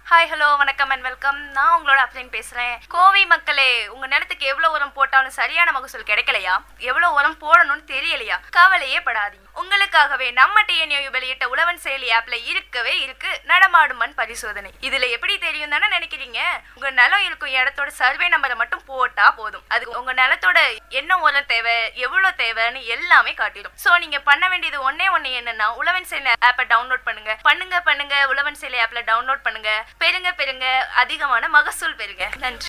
hi hello வணக்கம் and welcome நான் உங்களோட அப்ளைன் பேசுறேன் கோவை மக்களே உங்க நிலத்துக்கு எவ்வளவு உரம் போட்டாலும் சரியான மகசூல் கிடைக்கலையா எவ்வளவு உரம் போடணும்னு தெரியலையா கவலையே படாதீங்க உங்களுக்காகவே நம்ம டிஎன்யூ வெளியிட்ட உழவன் செயலி ஆப்ல இருக்கவே இருக்கு நடமாடும் மண் பரிசோதனை இதுல எப்படி தெரியும் தானே நினைக்கிறீங்க உங்க நிலம் இருக்கும் இடத்தோட சர்வே நம்பரை மட்டும் போட்டா போதும் அது உங்க நிலத்தோட என்ன உரம் தேவை எவ்வளவு தேவைன்னு எல்லாமே காட்டிடும் சோ நீங்க பண்ண வேண்டியது ஒன்னே ஒண்ணு என்னன்னா உழவன் செயலி ஆப்பை டவுன்லோட் பண்ணுங்க பண்ணுங்க பண்ணுங்க உழவன் செயலி ஆப்ல டவுன்லோட் பண்ணுங்க பெருங்க பெருங்க அதிகமான மகசூல் பெறுங்க நன்றி